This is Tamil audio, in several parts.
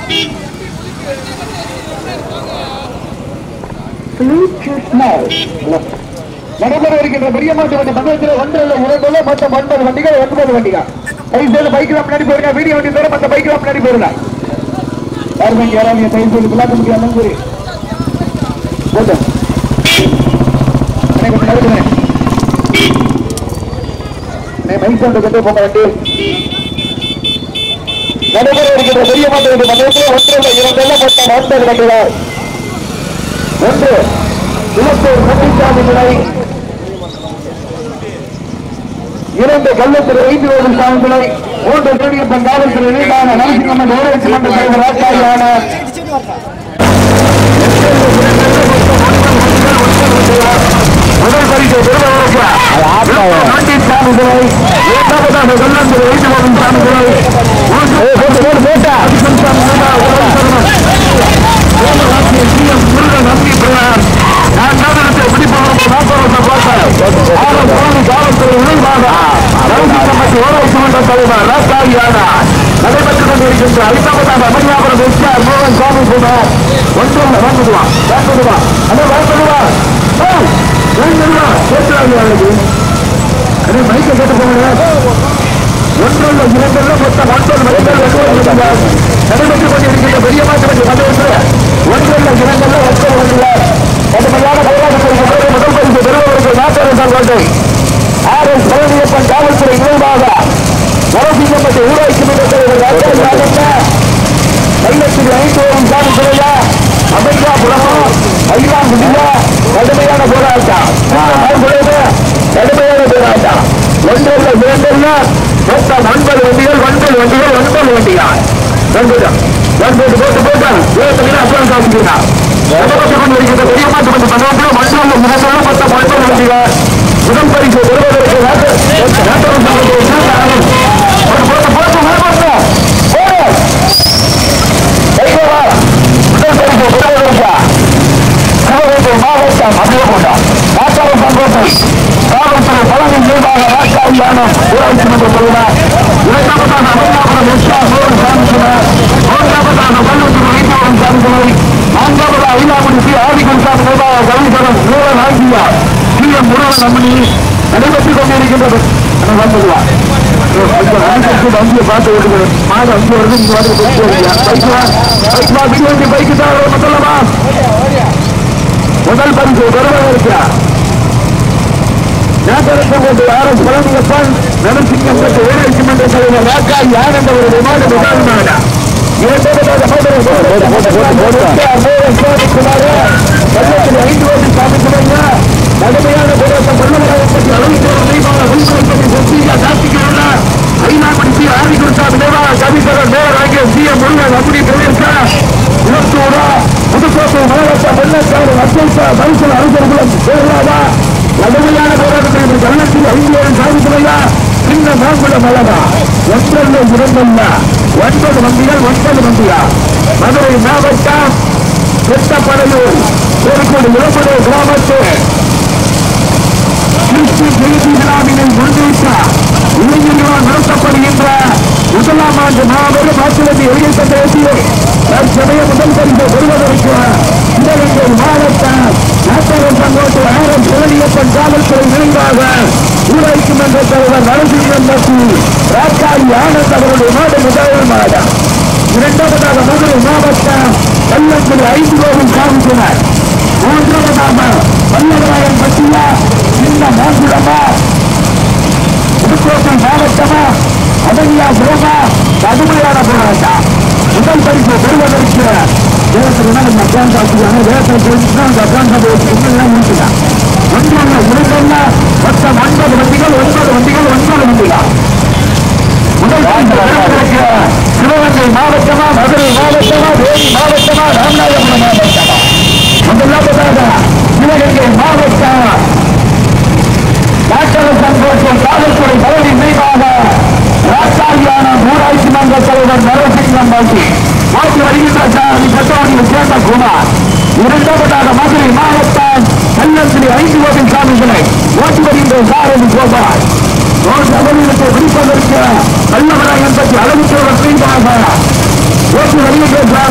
Bluetooth mode. நடைபெற இருக்கின்ற பெரிய மாட்டு வண்டி பந்தயத்தில் ஒன்றில் இரண்டுல மொத்தம் ஒன்பது வண்டிகள் ஒன்பது வண்டிகள் தயவு செய்து பைக்கில் முன்னாடி போயிருங்க வீடியோ வண்டி தவிர மற்ற பைக்கில் முன்னாடி போயிருங்க யாருமே இங்க யாராவது தயவு செய்து விளாக்க முடியாமல் கூறி போட்டோம் அண்ணே, கொஞ்சம் நடுக்குறேன் மைக் கொண்டு கொண்டு போக வண்டி நடைபெற இருக்கின்ற பெரிய மாட்டு வண்டி பந்தயத்தில் ஒன்றில் இரண்டுல மொத்தம் ஒன்பது வண்டிகள் ஒன்று இலத்தூர் முத்துசாமி துறை இரண்டு கள்ளத்துறை ஐந்து கோவில் சாமி துறை மூன்று திருடியப்பன் காவல்துறை இணைந்தான நரசிங்கம்மன் ஊராட்சி மன்ற தலைவர் ஆச்சாரியான முதல் பரிசு பெறுவதற்கு சாமி துறை இரண்டாவதாக கள்ளத்துறை ஐந்து கோவில் சாமி துறை மூன்று போட்டா நடைபெற்றுக் கொண்டிருக்கின்ற ஐந்தாவதாக அமர்நாபுரம் எஸ்ஆர் மோகன் சுவாமி குமார் ஒன்றும் வாங்குதுவா வாங்குதுவா அதே வாங்குதுவா பேசுறாங்க அதே மைக்க கேட்டு போங்க ஒன்றுள்ள இரண்டுள்ள மொத்தம் ஒன்பது மணிகள் நடைபெற்றுக் கொண்டிருக்கின்ற பெரிய மாற்றம் மதத்தில் ஒன்றுள்ள இரண்டுள்ள ஒன்பது மணிகள் கடுமையான போராட்டத்தை முதல் முதல் பரிசு பெறுவதற்கு நாட்டரசால் வேண்டும் ஆர் எஸ் பழனியப்பன் காவல்துறை நினைவாக நரசிங்கப்பட்டு ஊராட்சி மன்ற தலைவர் ராஜாஜி கைலட்சுமி ஐந்து ஓரம் சாமி துறையா அமைக்காபுரமா ஐயா முடியா கடுமையான போராட்டம் கடுமையான போராட்டம் ஒன்றல்ல இரண்டல்ல மொத்தம் ஒன்பது வண்டிகள் ஒன்பது வண்டிகள் ஒன்பது வண்டிகள் ஒன்பது ஒன்பது போட்டு போட்டால் இருபத்தி அப்புறம் காமிக்கிறார் கொண்டிருக்கின்ற பெரிய மாற்றம் வந்து பண்ணாமல் மண்டலம் இரண்டல்ல மொத்தம் ஒன்பது வண்டிகள் முதல் பரிசு பெறுவதற்கு நாட்டு நாட்டவர் சங்கத்தை ஒரு போட்டு போட்டு போட்டு போடு கைகோவா முதல் பரிசு பெறுவதற்கு சிவகங்கை மாவட்டம் அபியகொண்டா நாட்டாளர் சங்கோட்டை காவல்துறை பழனி நிர்வாக ராஷ்டிரியான ஊராட்சி மன்ற தலைவர் இரண்டாவதாக அமர்நாபுரம் எஸ்ஆ மோகன் சாமிக்குமார் மூன்றாவதாக வல்லூர் வைத்தியவரம் சாமிக்குமார் நான்காவதாக ஐலாமுடி சி ஆதிகுருசாமி நிர்வாக கவிசரம் மூலன் ஆகியா சி எம் முருகன் அம்மணி நடைபெற்றுக் கொண்டிருக்கின்றது வந்துடுவா வண்டியை பார்த்து ஓட்டுகிறேன் மாடு அஞ்சு வருது இங்க வந்து பைக் வா பைக் வா பிடி பைக்கு தான் முதல்லவா முதல் பரிசு பெறுவதற்கு நாட்டரசங்கோட்டை ஆர் எஸ் பழனியப்பன் நரசிங்கம்பட்டு ஊராட்சி மன்ற தலைவர் ராக்காய் ஆனந்த ஒரு விமான விமானமான இரண்டாவதாக ஐந்து கோடி சாமி துறைங்க கடுமையான போராட்டம் பல்லவராயப்பட்டி அளவித்தோடு தெய்வான உள்குளப்பட்டி சொத்தியா கார்த்திகேயனா ஐநாபடி ஆதிகுருசாமி தேவா கவிசரன் மேலராகிய சி எம் முருகன் அப்படி பிரதேச இலத்தூரா புதுக்கோட்டை மாவட்டம் வெள்ளக்காடு அச்சல்சா மனுஷன் அரசர்களும் பேரலாவா கடுமையான போராட்டத்தை இன்று கள்ளத்தில் ஐந்து சாதித்துறையா சின்ன மாங்குளம் அல்லவா ஒன்றல்ல இரண்டல்ல ஒன்பது வண்டிகள் ஒன்பது வண்டியா மதுரை மாவட்டம் செட்டப்படையூர் கோழிக்கோடு இளம்படு கிராமத்து கிறிஸ்து ஜெயந்தி விழாவினை முன்வைத்த இளைஞர்களால் நடத்தப்படுகின்ற முதலாம் ஆண்டு மாபெரும் மாற்றுவதி வெளியிட்ட தேசிய தற்சமய முதல் பரிசு பெறுவதற்கு சிவகங்கை மாவட்டம் நாட்டவர் சங்கோட்டை ஆரம் சிவலியப்பன் காவல்துறை நினைவாக ஊராட்சி மன்ற தலைவர் நரசிங்கம் பற்றி ராக்காரி ஆனந்த் அவருடைய நாடு முதல் மாதம் இரண்டாவதாக மதுரை மாவட்டம் கள்ளக்குடி ஐந்து கோவில் காமிச்சினர் மூன்றாவதாக வல்லவராயன் பற்றியா இந்த மாங்குளமா புதுக்கோட்டை மாவட்டமா அதனியா புறமா கடுமையான போராட்டம் முதல் பரிசு பெறுவதற்கு தேசத்துடன் நம்ம அக்கான் காட்சியான தேசத்தை தெரிஞ்சுன்னா அந்த அக்கான் காட்சி முடிச்சுதான் ஒன்றொன்று இரண்டொன்று மொத்தம் ஒன்பது வண்டிகள் ஒன்பது வண்டிகள் ஒன்பது வண்டிகள் முதல் பரிசு பெறுவதற்கு சிவகங்கை மாவட்டமா மதுரை மாவட்டமா தேனி மாவட்டமா ராமநாதபுரம் மாவட்டமா முதலாவதாக சிவகங்கை மாவட்டம் டாக்டர் சங்கோட்டம் காவல்துறை பதவி நினைவாக ராசாரியான ஊராட்சி மன்ற தலைவர் நரசிங்கம் பாட்டி மாற்றி வருகின்ற சாரதி சட்டவாணியில் சேர்ந்த குமார் இரண்டாவதாக மதுரை மாவட்டம் கல்லத்திரி ஐந்து கோவில் சாமிகளை ஓட்டி வருகின்ற சாரதி கோபால் தமிழகத்தை பிடிப்பதற்கு வல்லவராயன் பற்றி அளவுக்கு நினைவாக ஓட்டி வருகின்ற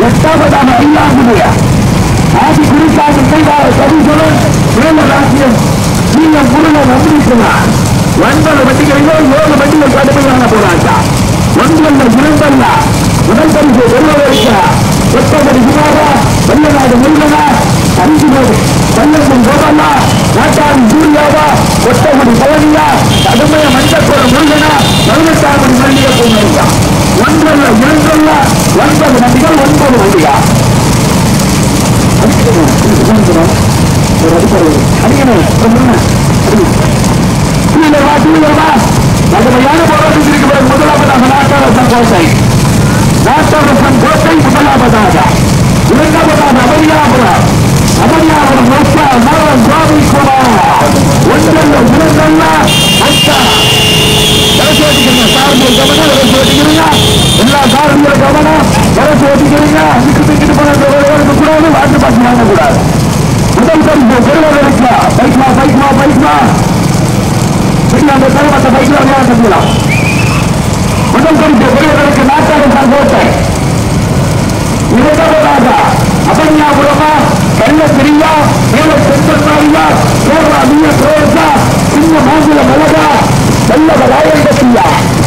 எட்டாவதாக ஐயாவுடைய ஆதி குறிப்பாக நினைவாக கவிசலன் மேல ராஜ்யம் நீங்கள் முருக நம்பிக்கிறார் ஒன்பது வண்டிகளிலோ ஏழு வண்டிகள் கடுமையான போராட்டம் ஒன்றல்ல இரண்டல்ல முதல் பரிசு பெறுவதற்கு எட்டபடி குமாரா வெள்ளநாடு முருகனா அஞ்சுமோடு பல்லந்தன் கோபாலா நாட்டாரி சூர்யாவா கொட்டகுடி பழனியா கடுமைய மஞ்சக்குள முருகனா பதினெட்டாம் மல்லிகை பூமரியா ஒன்றல்ல இரண்டல்ல ஒன்பது வண்டிகள் ஒன்பது வண்டியா கடுமையான போராட்டத்தில் இருக்கிற முதலாவதாக நாட்டாரசன் கோட்டை நாட்டாரசன் கோட்டை முதலாவதாக இரண்டாவதாக அபரியாபுரம் அபரியாபுரம் மோசா மரம் சுவாமி குமார் ஒன்றல்ல இரண்டல்ல மொத்தா கடைசி ஓட்டிக்கிறீங்க சாரதிய கவனம் கடைசி ஓட்டிக்கிறீங்க எல்லா சாரதியோட கவனம் கடைசி ஓட்டிக்கிறீங்க அங்கிட்டு தூக்கிட்டு போன கூடாது வாட்டு பாட்டு வாங்கக்கூடாது முதல் பரிசு பெறுவதற்கு பைக்மா பைக்மா பைக்மா சரி அந்த தலைமட்ட பைக்ல விளையாட முதல் பரிசு பெறுவதற்கு நாட்டாளர் கோட்டை இரண்டாவதாக அபன்யாபுரமா கள்ள பிரியா மேல செந்தன்மாரியா கேரளா மீய பிரவேசா சின்ன மாநில மலகா வெள்ளவ ராயங்கத்தியா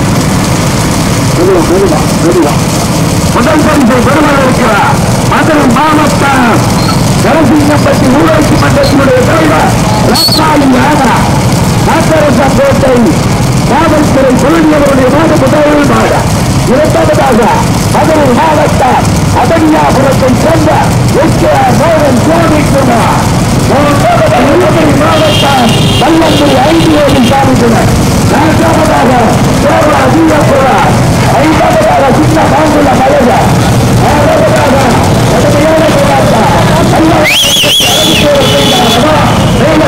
முதல் பரிசு பெறுவதற்கு மதுரை மாவட்டம் நரசிங்கப்பட்டி ஊராட்சி மன்றத்தினுடைய தலைவர் ராசாயி ஆனா நாட்டரசன் கோட்டை காவல்துறை பொருளியவருடைய மாத முதல் மாத இரண்டாவதாக மதுரை மாவட்டம் அதனியாபுரத்தை சேர்ந்த எஸ்கேஆர் மோகன் சுவாமிக்குமார் மூன்றாவது மாவட்டம் பல்லம்புரி ஐந்து கோடி சாமிக்குமார் நான்காவதாக கேரளா வீரபுரம் ஐந்தாவதாக சின்ன மாங்குள மலையா ஆறாவதாக கடுமையான போராட்டம் மேல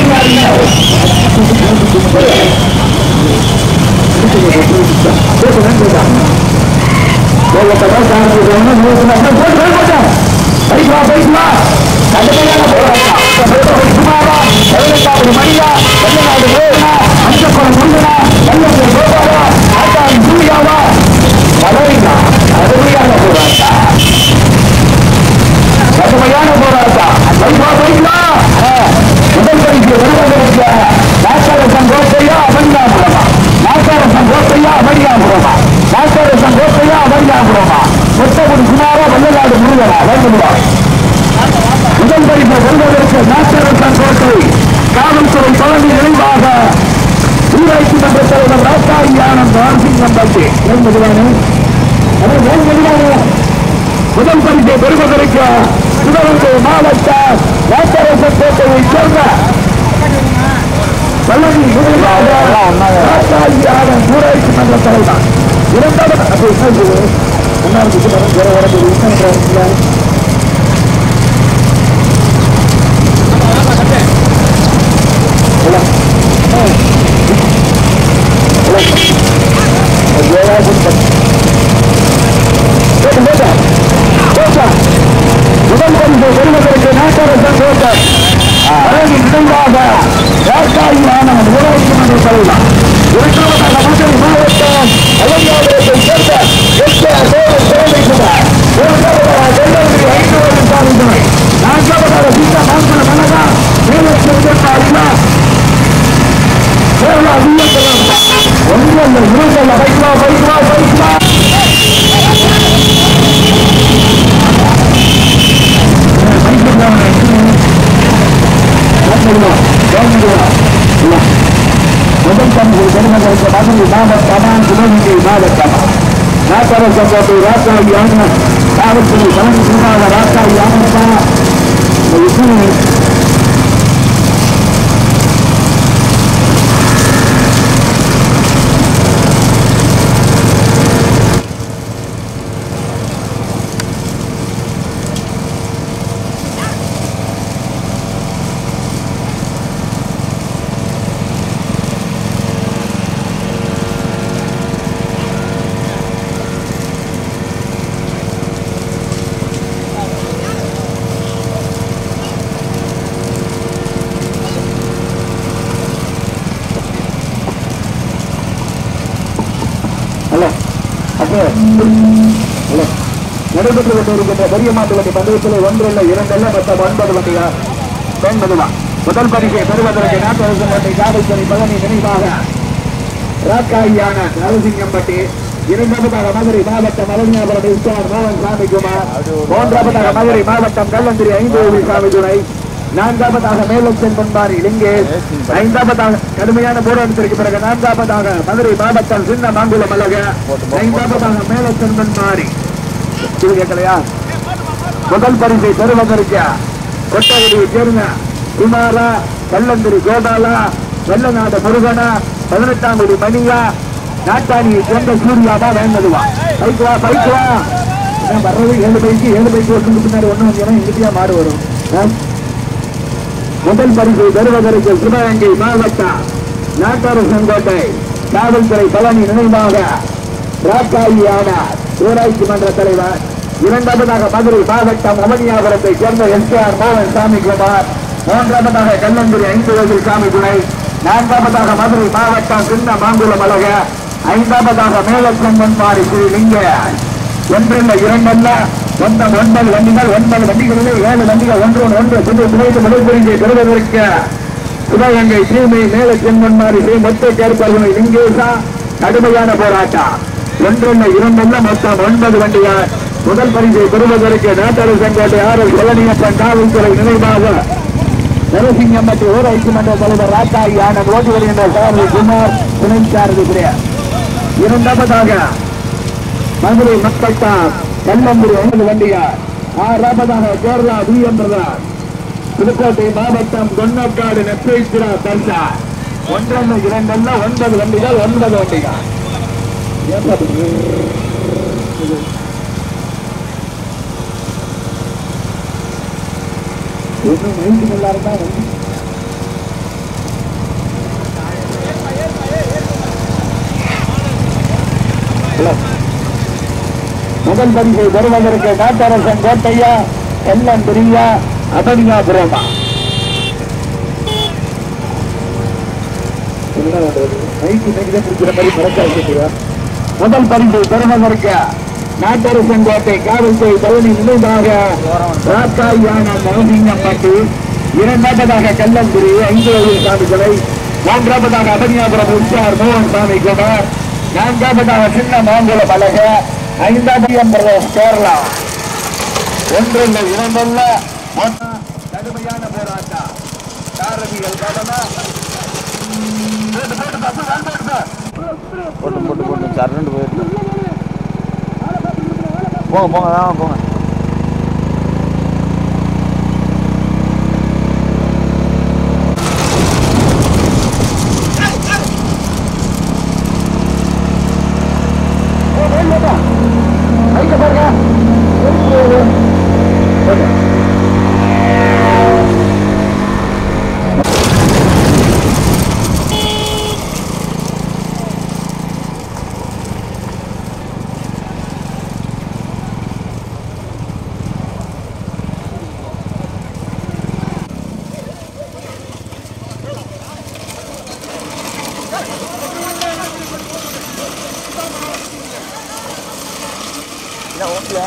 பைக்லா பைக்லா கடுமையான போராட்டம் சுமாரா பதினெட்டாவது மணியா வெள்ளநாடு வேணா அஞ்சக்குளம் முருகனா வெள்ளத்தில் கோபாலா ஆட்டான் சூர்யாவா வளரினா கடுமையான போராட்டம் கடுமையான போராட்டம் பைக்லா பைக்லா முதல் பரிசு வருவதற்கு நாட்டாரசன் கோட்டையா அமரியாபுரமா நாட்டாரசன் கோட்டையா அமரியாபுரமா நாட்டாரசன் கோட்டையா அமரியாபுரமா கொத்தகுடி குமாரா வெள்ளநாடு முருகனா வேண்டுமா முதல் பரிசு வருவதற்கு நாட்டாரசன் கோட்டை காவல்துறை பழனி நினைவாக ஊராட்சி மன்ற தலைவர் ராசாரி ஆனந்த் ஆர்சிங்கம் பட்டி என்பதுதானே அதான் வேண்டுமானே முதல் பரிசை பெறுவதற்கு சிவகங்கை மாவட்ட நாட்டரசன் கோட்டையை சேர்ந்த பழனி நினைவாக ராசாரி ஆனந்த் ஊராட்சி மன்ற தலைவர் இரண்டாவது அது என்ன இது? என்ன இருக்கு பாருங்க, வேற வேற ஒரு விஷயம் இருக்குல்ல? இல்ல. ஆ. இல்ல. அது ஏதாவது பத்து. போட்டு போட்டா போட்டா முதல் பரிசு பெறுவதற்கு நாட்டரசன் கோட்டை அழகி நினைவாக ராசாயி ஆனந்த் ஊராட்சி மன்ற தலைவர் இரண்டாவதாக மதுரை மாவட்டம் அலங்காபுரத்தை சேர்ந்த எஸ் கோவில் சிறமைக்குமார் மூன்றாவதாக வெள்ளகிரி ஐநூறு சாமி துணை நான்காவதாக சீதா மாம்பழ மனதா மேலா கேரளா வீரத்தலம் ஒன்றல்ல இரண்டல்ல பைக்லா பைக்லா பைக்லா முதல் பங்கு பெருமகளுக்கு மதுரை மாவட்டமா சிவகங்கை மாவட்டமா நாட்டரசன் கோட்டை ராசாயி ஆனந்த் காவல்துறை பழனி குமார ராசாயி ஆனந்தா இந்த விஷயம் ஹலோ அப்போ ஹலோ நடைபெற்றுக் கொண்டிருக்கின்ற பெரிய மாட்டு வண்டி பந்தயத்தில் ஒன்றல்ல இரண்டல்ல மொத்தம் ஒன்பது வண்டிகள் ஒன்பதுவா முதல் பரிசை பெறுவதற்கு நாட்டு அரசு வண்டி காவல்துறை பழனி நினைவாக ராக்காயியான நரசிங்கம்பட்டி இரண்டாவதாக மதுரை மாவட்டம் அலங்காபுரம் இஸ்லார் மோகன் சாமிக்குமார் மூன்றாவதாக மதுரை மாவட்டம் கல்லந்திரி ஐந்து சாமி துணை நான்காவதாக மேலச்சன் பொன்பாரி லிங்கேஷ் ஐந்தாவதாக கடுமையான போராட்டத்திற்கு பிறகு நான்காவதாக மதுரை மாவட்டம் சின்ன மாங்குளம் அழக ஐந்தாவதாக மேலச்சன் பொன்பாரி இது கேட்கலையா முதல் பரிசை பெறுவதற்கு கொட்டகுடியை சேர்ந்த குமாரா கல்லந்திரி கோபாலா வெள்ளநாத முருகனா பதினெட்டாம் குடி மணியா நாட்டாணியை சேர்ந்த சூர்யாவா வேண்டதுவா பைக் வா பைக் வா ஏன் வர்றது ஏழு பைக்கு ஏழு பைக்கு வருஷத்துக்கு பின்னாடி ஒண்ணு வந்து எங்கிட்டயா மாடு வரும் ஆ? முதல் பரிசை பெறுவதற்கு சிவகங்கை மாவட்டம் நாட்டாறு செங்கோட்டை காவல்துறை பழனி நினைவாக ராக்காயியான ஊராட்சி மன்ற தலைவர் இரண்டாவதாக மதுரை மாவட்டம் அமனியாபுரத்தை சேர்ந்த எஸ் கே ஆர் மோகன் சாமி குமார் மூன்றாவதாக கல்லங்குடி ஐந்து வயதில் சாமி துணை நான்காவதாக மதுரை மாவட்டம் சின்ன மாங்குளம் அழக ஐந்தாவதாக மேலச்சம்பன் மாறி ஸ்ரீ லிங்க ஒன்றில் இரண்டல்ல மொத்தம் ஒன்பது வண்டிகள் ஒன்பது வண்டிகளிலே ஏழு வண்டிகள் ஒன்று ஒன்று புது புகைத்து விளைபுரிஞ்சை பெறுவதற்கு சிவகங்கை சீமை மேல செம்மன்மாரி ஸ்ரீ மொத்த சேர்ப்பார்கள் லிங்கேசா கடுமையான போராட்டம் ஒன்றில் இரண்டல்ல மொத்தம் ஒன்பது வண்டிகள் முதல் பரிசை பெறுவதற்கு நாட்டாளு செங்கோட்டை ஆர் எஸ் பழனியப்பன் காவல்துறை நினைவாக நரசிங்கம்பட்டி ஊராட்சி மன்ற தலைவர் ராக்காயி ஆனந்த் ஓட்டி வருகின்ற சாரதி குமார் துணை சாரதி பிரியா இரண்டாவதாக மதுரை மக்கட்டா கல்லம்புரி ஒன்பது வண்டியார் ஆறாவதாக கேரளா விஎம் பிரதான் புதுக்கோட்டை மாவட்டம் கொன்னக்காடு நெப்பேஸ்வரா தர்சா ஒன்றல்ல இரண்டல்ல ஒன்பது வண்டிகள் ஒன்பது வண்டிகள் ஏப்பா இது? ஒன்றும் மைக்கு நல்லா இருந்தா வந்து ஹலோ முதல் பரிசை பெறுவதற்கு நாட்டரசன் கோட்டையா எல்லாம் பெரியா அபனியாபுரமா முதல் பரிசை பெறுவதற்கு நாட்டரசன் கோட்டை காவல்துறை பழனி நினைவாக ராக்காயான நரசிங்கம்பட்டி இரண்டாவதாக கல்லம்புரி ஐந்து வயது சாமிகளை மூன்றாவதாக அபனியாபுரம் உற்சார் மோகன் சாமி குமார் நான்காவதாக சின்ன மாங்குளம் அழக ஐந்தாம் பிரதேஷ் கேரளா ஒன்றல்ல இரண்டல்ல ஒன்று கடுமையான போராட்டம் சாரதிகள் கடனா போட்டு போட்டு போட்டு சரண்டு போயிட்டு போங்க போங்க வேணாம் போங்க மைக்க பாருங்க இல்லை ஓகே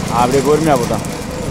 அப்படியே பொறுமையாக போட்டோம்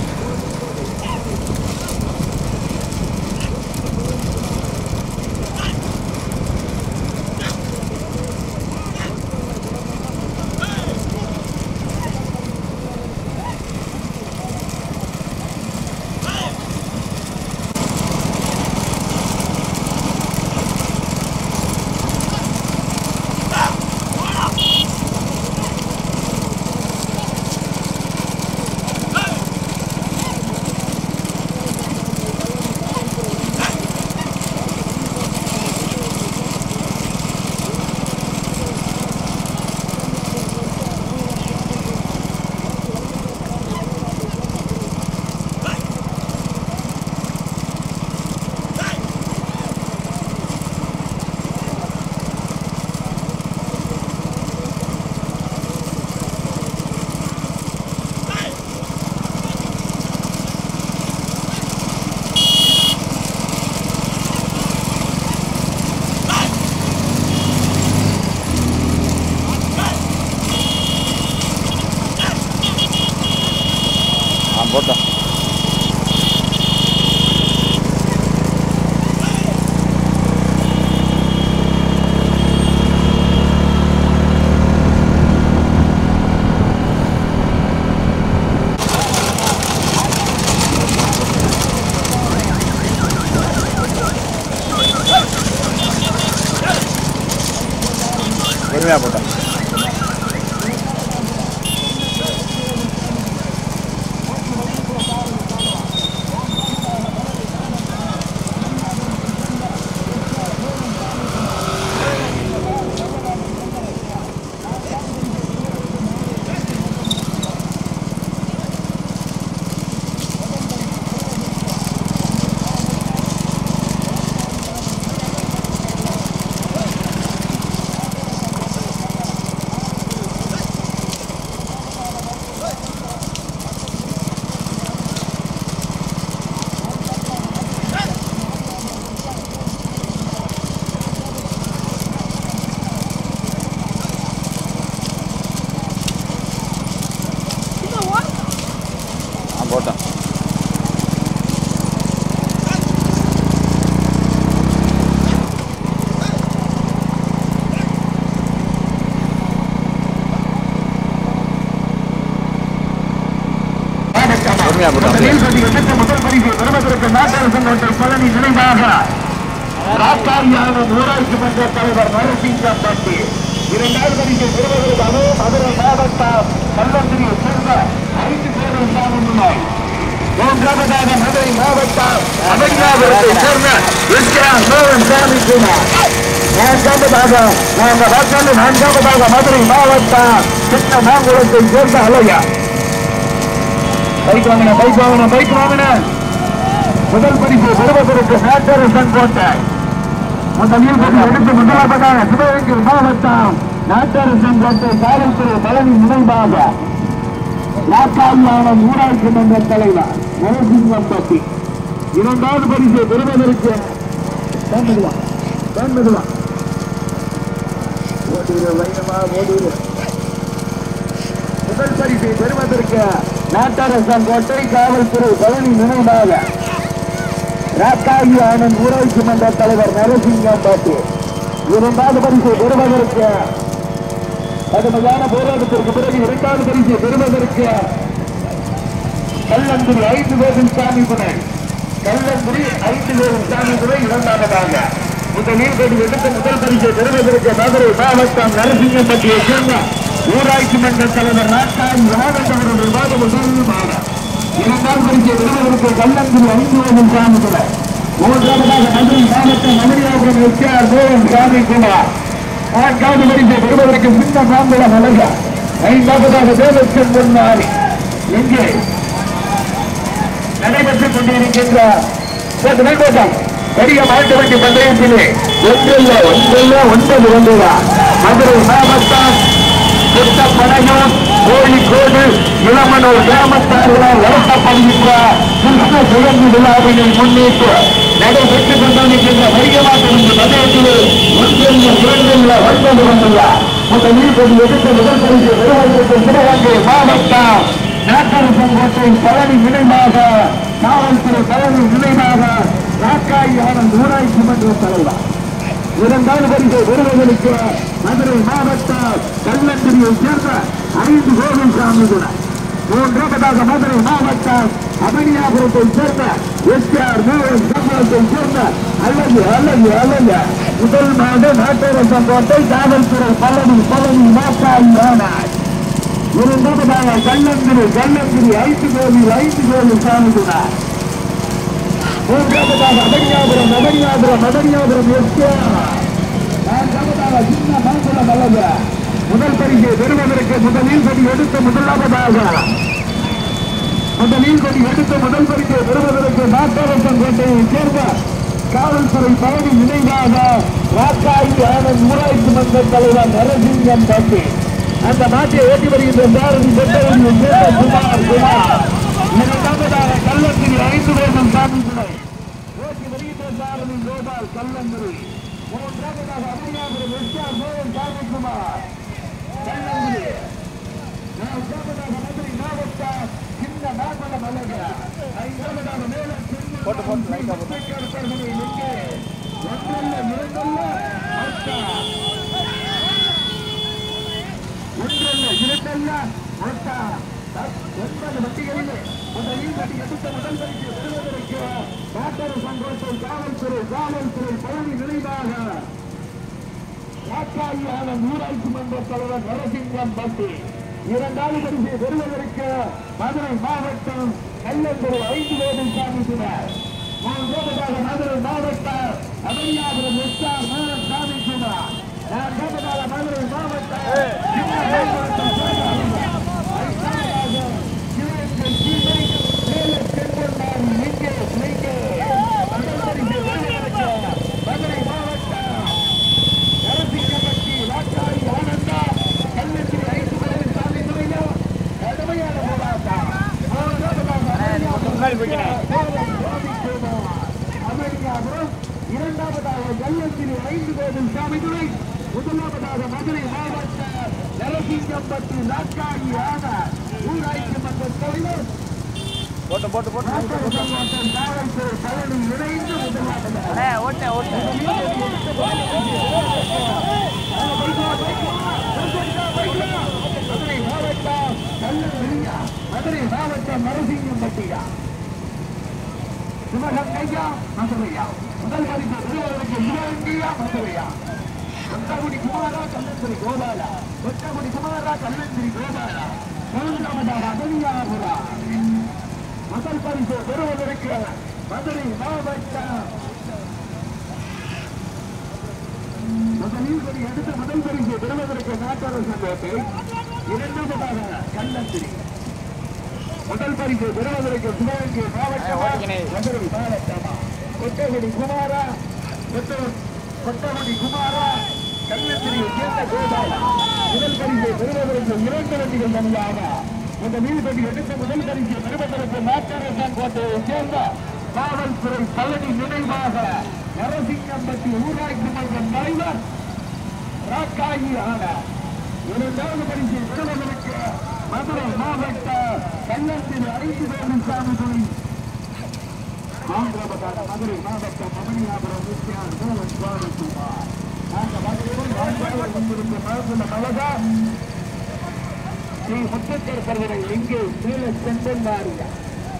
ஆ போட்டோம் பொறுமையாக போட்டோம் ஆ போட்டோம் பொறுமையாக போட்டோம் அப்படியே. முதல் பரிசு பெறுவதற்கு நாட்டரசன் ஒன்றை பழனி நினைவாக ராக்காரியான ஊராட்சி மன்ற தலைவர் நரசிங்கம் பட்டி இரண்டாவது பரிசு பெறுவதற்காக மதுரை மாவட்டம் கள்ளந்திரியை சேர்ந்த ஐந்து பேரும் சாதனை மூன்றாவதாக மதுரை மாவட்டம் அமெரிக்காபுரத்தை சேர்ந்த விஸ்வா மோகன் சாமி குமார் நான்காவதாக நாங்கள் வாக்காளர் நான்காவதாக மதுரை மாவட்டம் சின்ன மாங்குளத்தை சேர்ந்த அலையா பைக் வாங்கின பைக் வாங்கின பைக் வாங்கின முதல் பரிசு பெறுவதற்கு நாட்டரசன் கோட்டை முதலில் பரிசு எடுத்து முதலாவதாக சிவகங்கை மாவட்டம் நாட்டரசன் கோட்டை காவல்துறை பழனி நினைவாக நாட்டாளியான ஊராட்சி மன்ற தலைவர் நரசிங்கம் பட்டி இரண்டாவது பரிசு பெறுவதற்கு தேர்ந்ததுவா தேர்ந்ததுவா ஓடிடு வைரமா ஓடிடு முதல் பரிசை பெறுவதற்கு நாட்டரசன் கோட்டை காவல்துறை பழனி நினைவாக ராக்காயி ஆனந்த் ஊராட்சி மன்ற தலைவர் நரசிங்கம் பாட்டு இரண்டாவது பரிசை பெறுவதற்கு கடுமையான போராட்டத்திற்கு பிறகு இரண்டாவது பரிசை பெறுவதற்கு கல்லந்திரி ஐந்து பேரும் சாமி துணை கல்லந்திரி ஐந்து பேரும் சாமி துணை இரண்டாவதாக முதலில் கொண்டு எடுத்த முதல் பரிசை பெறுவதற்கு மதுரை மாவட்டம் நரசிங்கம்பட்டியை சேர்ந்த ஊராட்சி மன்ற தலைவர் நாட்டாய் ராகண்டவர்கள் விவாத முதல்மாக இரண்டாம் பரிசை பெறுவதற்கு கல்லந்திரி ஐந்து பேரும் சாமி துணை மூன்றாவதாக மதுரை மாவட்டம் மதுரையாபுரம் எஸ்ஆர் மோகன் சாமி குமார் நான்காவது பரிசை பெறுவதற்கு சின்ன மாம்பழம் அழகா ஐந்தாவதாக தேவஸ்கன் பொன்னாரி எங்கே நடைபெற்றுக் கொண்டிருக்கின்ற கோட்டம் பெரிய மாட்டு வண்டி பந்தயத்திலே ஒன்றில்ல ஒன்றில்ல ஒன்பது ஒன்றுதா மதுரை மாவட்டம் புத்தப்பனையூர் கோழிக்கோடு இளமனூர் கிராமத்தார்களால் நடத்தப்படுகின்ற கிருஷ்ண சுழற்சி விழாவினை முன்னிட்டு நடைபெற்றுக் கொண்டிருக்கின்ற பெரிய மாட்டு வண்டி பந்தயத்திலே ஒன்றில்ல இரண்டில்ல ஒன்பது ஒன்றுதா முதலில் கொண்டு எடுத்த முதல் பரிசு பெறுவதற்கு சிவகங்கை மாவட்டம் நாட்டரசு கோட்டை பழனி நினைவாக காவல்துறை பழனி நினைவாக ராக்காய் ஆனந்த் ஊராட்சி மன்ற தலைவர் இரண்டாவது பரிசை பெறுவதற்கு மதுரை மாவட்ட கல்லந்திரியை சேர்ந்த ஐந்து கோவில்சாமி கூட மூன்றாவதாக மதுரை மாவட்டம் அமனியாபுரத்தை சேர்ந்த எஸ் ஆர் மூவன் சம்பளத்தை சேர்ந்த அல்லது அல்லது அல்லது முதல் மாத நாட்டரசம் கோட்டை காவல்துறை பழனி பழனி மாக்காய் ஆனார் இரண்டாவதாக கல்லந்திரி கல்லந்திரி ஐந்து கோவில் ஐந்து கோவில் சாமி கூட மூன்றாவதாக அமனியாபுரம் அமனியாபுரம் அமனியாபுரம் எஸ்கேஆர் நான்காவதாக சின்ன மாங்குளம் அல்லது முதல் பரிசை பெறுவதற்கு முதலில் கொடி எடுத்த முதலாவதாக முதலில் கொடி எடுத்த முதல் பரிசை பெறுவதற்கு நாட்டரசன் கோட்டையை சேர்ந்த காவல்துறை பழனி நினைவாக ராக்காயி ஆனந்த் ஊராட்சி மன்ற தலைவர் நரசிங்கம் பட்டி அந்த நாட்டை ஓட்டி வருகின்ற பாரதி பெற்றவர்கள் சேர்ந்த குமார் குமார் இரண்டாவதாக கள்ளத்திரி ஐந்து வேதம் சாமி துணை ஓட்டி வருகின்ற சாரதி கோபால் கல்லந்திரி மூன்றாவதாக அமரியாபுரம் எஸ்ஆர் மோகன் சாமிக்குமார் கல்லந்திரி நான்காவதாக மதுரை மாவட்டம் சின்ன நாகலம் அழகு ஐந்தாவதாக மேலும் போட்டு, போட்டு, லைட்டா போட்டு. ஒன்றல்ல இரண்டல்ல அர்த்தா ஒன்றல்ல இரண்டல்ல ஒட்டா ஒன்பது வண்டிகளிலே முதலில் வண்டி எடுத்த முதல் பரிசு பெறுவதற்கு டாக்டர் சங்கோட்டை காவல்துறை காவல்துறை பழனி நினைவாக காக்காயான ஊராட்சி மன்ற தலைவர் நரசிங்கம் பட்டி இரண்டாவது பரிசை பெறுவதற்கு மதுரை மாவட்டம் கல்லந்துறை ஐந்து கோவில் சாமி சுமார் மூன்றாவதாக மதுரை மாவட்டம் அமரியாபுரம் எஸ்ஆர் மோகன் சாமி சுமார் நான்காவதாக மதுரை மாவட்டம் சின்னமங்கலம் சோழர். ஐந்தாவதாக சிவகங்கை சீமை சேலம் செங்கோன்மாரி லிங்கேஷ் லிங்கேஷ். முதல் பரிசை பெறுவதற்கு மதுரை மாவட்டம் நரசிங்கப்பட்டி வாக்காளி ஆனந்தா கல்லூரி ஐந்து மணி சாமி துறையா கடுமையான போராட்டம் முன்னாடி போய்க்கிறேன். அமெரிக்காபுரம் இரண்டாவதாக கல்லூரி ஐந்து கோவில் சாமி துறை முதலாவதாக மதுரை மாவட்ட நரசிங்கப்பட்டி வாக்காளி ஆன ஊராட்சி மன்ற தலைவர் போட்டு போட்டு போட்டு நாட்டாளர் மாவட்டம் காவல்துறை பழனி இணைந்து முதலாவதாக ஓட்டேன் ஓட்டேன் மதுரை மாவட்டம் கல்லூரியா மதுரை மாவட்டம் நரசிங்கம்பட்டியா சிவகங்கையா மதுரையா முதல் பரிசு பெறுவதற்கு சிவகங்கையா மதுரையா கொட்டகுடி குமாரா கல்லந்திரி கோபாலா கொட்டகுடி குமாரா கல்லந்திரி கோபாலா மூன்றாவதாக அகனியாபுரா முதல் பரிசு பெறுவதற்கு மதுரை மாவட்டம் முதலில் கொடி எடுத்த முதல் பரிசு பெறுவதற்கு நாட்டரசு கோட்டை இரண்டாவதாக கல்லந்திரி முதல் பரிசு பெறுவதற்கு சிவகங்கை மாவட்டம் ஓகேண்ணே. மதுரை மாவட்டமா கொட்டகுடி குமாரா கொட்ட- கொட்டகுடி குமாரா கல்லத்திரியை சேர்ந்த கோபாலா முதல் பரிசு பெறுவதற்கு இரண்டு வண்டிகள் தனியாக இந்த நீதிபதி எடுத்த முதல் பரிசு பெறுவதற்கு நாட்டரசன் கோட்டையை சேர்ந்த காவல்துறை பழனி நினைவாக நரசிங்கம்பட்டி ஊராட்சி மன்ற தலைவர் ராக்காயி ஆனார் இரண்டாவது பரிசு பெறுவதற்கு மதுரை மாவட்ட கல்லத்தில் ஐந்து பேரும் சாமி துணை மூன்றாவதாக மதுரை மாவட்டம் மமனியாபுரம் முக்கியார் மோகன் சுவாமிக்குமார் அந்த மதுரையில் நான்காவது வந்திருக்கும் மருந்துல மலகா ஸ்ரீ முத்தத்தர் பருவரை இங்கே கீழ சென்றா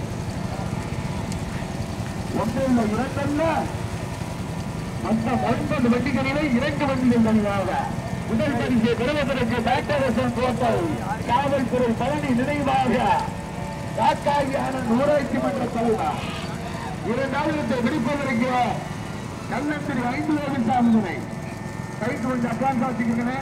ஒன்றில் இரண்டல்ல மொத்தம் ஒன்பது வண்டிகளிலே இரண்டு வண்டிகள் தனியாக முதல் பரிசை பெறுவதற்கு டாக்டர் கோட்டை காவல்துறை பழனி நினைவாக காக்காரி ஆனந்த் ஊராட்சி மன்ற தலைவர் இரண்டாவது விடுப்பதற்கு கல்லத்திரி ஐந்து கோவில் சாமிகளை கைட்டு கொஞ்சம் அட்வான்ஸ் வச்சுக்கிறேன்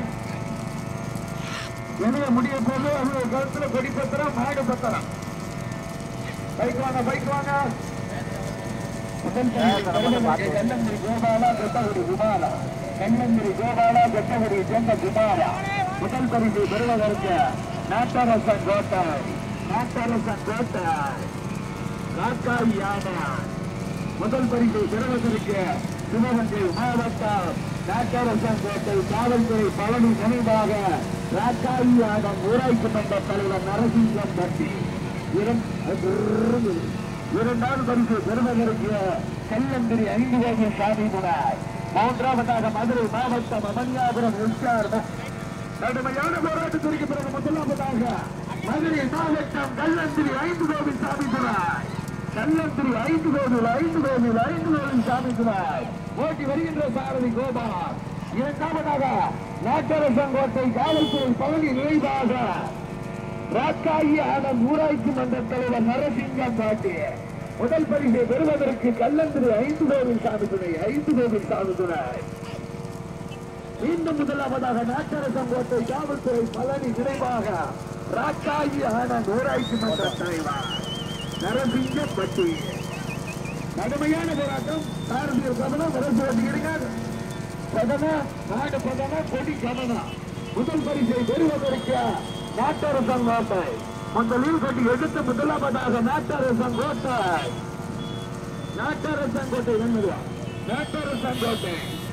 எதுல முடிய போது அது கருத்துல கொடி பத்திரம் மாடு பத்திரம் பைக் வாங்க பைக் வாங்க முதல் பரிசு கண்ணந்திரி கோபாலா கொட்டகுடி குமாரா கண்ணந்திரி கோபாலா கொட்டகுடி சொந்த குமாரா முதல் பரிசு பெறுவதற்கு நாட்டரசன் கோட்டை நாட்டரசன் கோட்டை காக்காய் யானை முதல் பரிசை பெறுவதற்கு சிவகங்கை மாவட்டம் நாட்டரசன் கோட்டை காவல்துறை பழனி நினைவாக ராக்காயி யானம் ஊராட்சி மன்ற தலைவர் நரசிங்கம் பட்டி இரம்- இரண்டாவது பரிசு பெருமகருக்கு கல்லந்திரி ஐந்து கோவில் சாமி துணாய் மூன்றாவதாக மதுரை மாவட்டம் அமன்யாபுரம் எஸ்ஆர் கடுமையான போராட்டத்திற்கு பிறகு முதலாவதாக மதுரை மாவட்டம் கல்லந்திரி ஐந்து கோவில் சாமி துணாய் கல்லந்திரி ஐந்து கோவில் ஐந்து கோவில் ஐந்து கோவில் சாமி துணாய் ஓட்டி வருகின்ற சாரதி கோபால் இரண்டாவதாக நாட்டரசங்கோட்டை காவல்துறை பகுதி நிறைவாக ராக்காயி ஆனந்த் ஊராட்சி மன்ற தலைவர் நரசிங்கம் பாட்டி முதல் பரிசை பெறுவதற்கு கல்லந்திரி ஐந்து கோவில் சாமி துணை ஐந்து கோவில் சாமி துணை மீண்டும் முதலாவதாக நாட்டரசம் கோட்டை காவல்துறை பழனி நிறைவாக ராக்காயி ஆனந்த் ஊராட்சி மன்ற தலைவர் நரசிங்கம் பட்டி கடுமையான போராட்டம் பாரதியர் கவனம் அரசு வருகிறார் பதனா நாடு பதனா கொடி கமனா முதல் பரிசை பெறுவதற்கு நாட்டரசம் கோட்டை முதலில் கொடி எடுத்து முதலாவதாக நாட்டரசம் கோட்டை நாட்டரசம் கோட்டை என்னதுவா நாட்டரசம் கோட்டை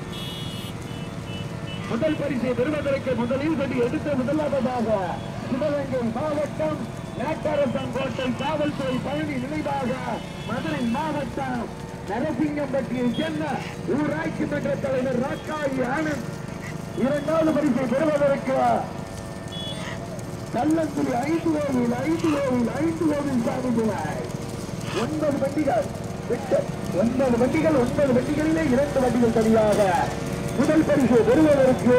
முதல் பரிசை பெறுவதற்கு முதலில் கொடி எடுத்த முதலாவதாக சிவகங்கை மாவட்டம் நாட்டரசம் கோட்டை காவல்துறை பழனி நினைவாக மதுரை மாவட்டம் நரசிங்கம்பட்டியை சேர்ந்த ஊராட்சி மன்ற தலைவர் ராக்காயி ஆனந்த் இரண்டாவது பரிசை பெறுவதற்கு கள்ளங்குடி ஐந்து கோவில் ஐந்து கோவில் ஐந்து கோவில் சாமி துணை ஒன்பது வண்டிகள் விட்டு ஒன்பது வண்டிகள் ஒன்பது வண்டிகளிலே இரண்டு வண்டிகள் சரியாக முதல் பரிசு பெறுவதற்கு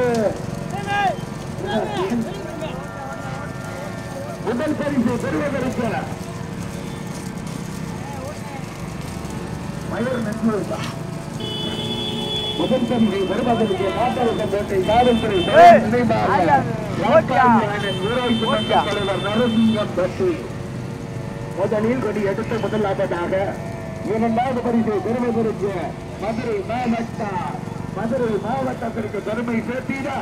முதல் பரிசு பெறுவதற்கு மயூர் நன்மை முதல் பரிசை பெறுவதற்கு நாட்டரசம் கோட்டை காவல்துறை ஏய், நினைவாக ஆயா, ஓட்டியா? ஊராட்சி மன்ற தலைவர் நரசிங்கம் பட்டி முதலில் கொடி எடுத்த முதலாவதாக இரண்டாவது பரிசை பெறுவதற்கு மதுரை மாவட்டம் மதுரை மாவட்டத்திற்கு பெருமை சேர்த்தீரா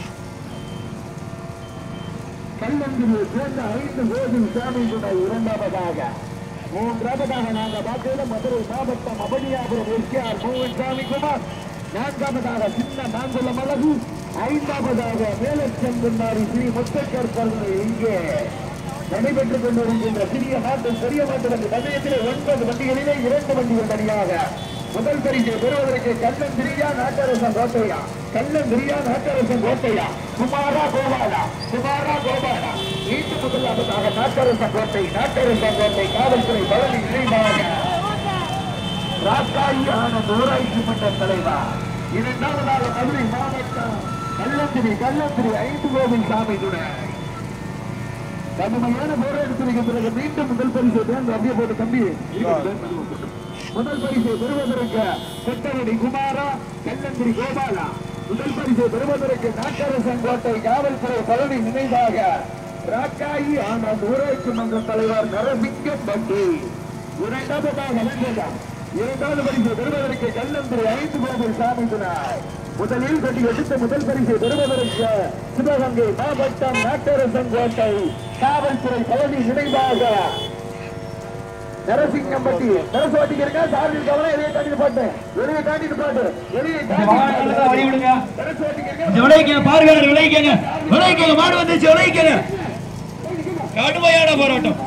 கல்லந்திரியை சேர்ந்த ஐந்து கோவில் சாமி துணை இரண்டாவதாக மூன்றாவதாக நாங்கள் பார்த்தது மதுரை மாவட்டம் அபனியாபுரம் எஸ்கேஆர் மோகன் சாமி குமார் நான்காவதாக சின்ன மாங்குளம் அழகு ஐந்தாவதாக மேலச்செங்குன்னாரி ஸ்ரீ முத்தக்கர் கருணை இங்கே நடைபெற்றுக் கொண்டிருக்கின்ற சிறிய மாட்டும் பெரிய மாட்டு பந்தயத்திலே ஒன்பது வண்டிகளிலே இரண்டு வண்டிகள் தனியாக முதல் பரிசை பெறுவதற்கு கண்ணன் திரியா நாட்டரசன் கோட்டையா கண்ணன் திரியா நாட்டரசன் கோட்டையா குமாரா கோபாலா குமாரா கோபாலா மீண்டும் முதலாவதாக நாட்டரசன் கோட்டை நாட்டரசன் கோட்டை காவல்துறை பழனி நினைவாக ராக்காயி ஆனந்த் ஊராட்சி மன்ற தலைவர் இரண்டாவதாக மதுரை மாவட்டம் கள்ளத்திரி கள்ளத்திரி ஐந்து கோவில் சாமி துணை கடுமையான போராட்டத்திற்கு பிறகு மீண்டும் முதல் பரிசு தான் அப்படியே போட்டு தம்பி முதல் பரிசை பெறுவதற்கு கொட்டவடி குமாரா கல்லந்திரி கோபாலா முதல் பரிசை பெறுவதற்கு நாட்டரசன் கோட்டை காவல்துறை பழனி நினைவாக ராக்காயி ஆனந்த் ஊராட்சி மன்ற தலைவர் நரசிங்கம் பட்டி இரண்டாவதாக வென்றதா இரண்டாவது பரிசை பெறுவதற்கு கல்லந்திரி ஐந்து கோவில் சாமி துணை முதலில் கொடி எடுத்த முதல் பரிசை பெறுவதற்கு சிவகங்கை மாவட்டம் நாட்டரசன் கோட்டை காவல்துறை பழனி நினைவாக நரசிங்கம்பட்டி நரசோட்டிக்கு இருக்கா சாரதி கவனம் வெளியே தாண்டிட்டு போட்டு வெளியே தாண்டிட்டு போட்டு வெளியே வாகனங்களை வழி விடுங்க. நரசோட்டிக்கு இருக்கா கொஞ்சம் விளைவிக்கங்க பார்வையாளர் விளைவிக்கங்க விளைவிக்கங்க மாடு வந்துச்சு விளைவிக்கங்க கடுமையான போராட்டம்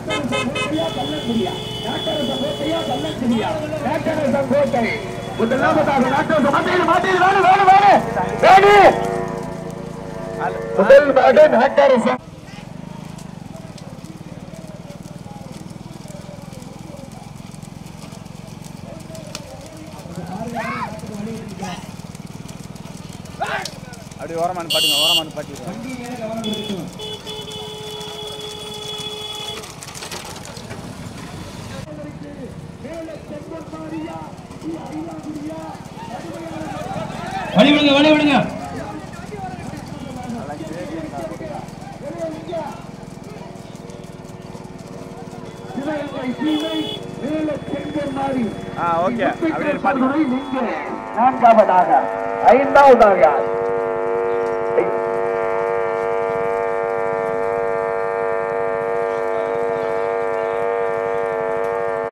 கோட்டை முதலாவதாக நாட்டரசு மாட்டேன் மாட்டேன் வேணும் வேணும் வேணும் வேணும் முதல் மாடு நாட்டரசன் அப்படியே ஓரமான பாட்டுங்க ஓரமான பாட்டு வழி விடுங்க வழி விடுங்க சிவகங்கை சீமை மேல செங்கல் மாறி ஆ ஓகே அப்படியே பாட்டுங்க நான்காவதாக ஐந்தாவதாக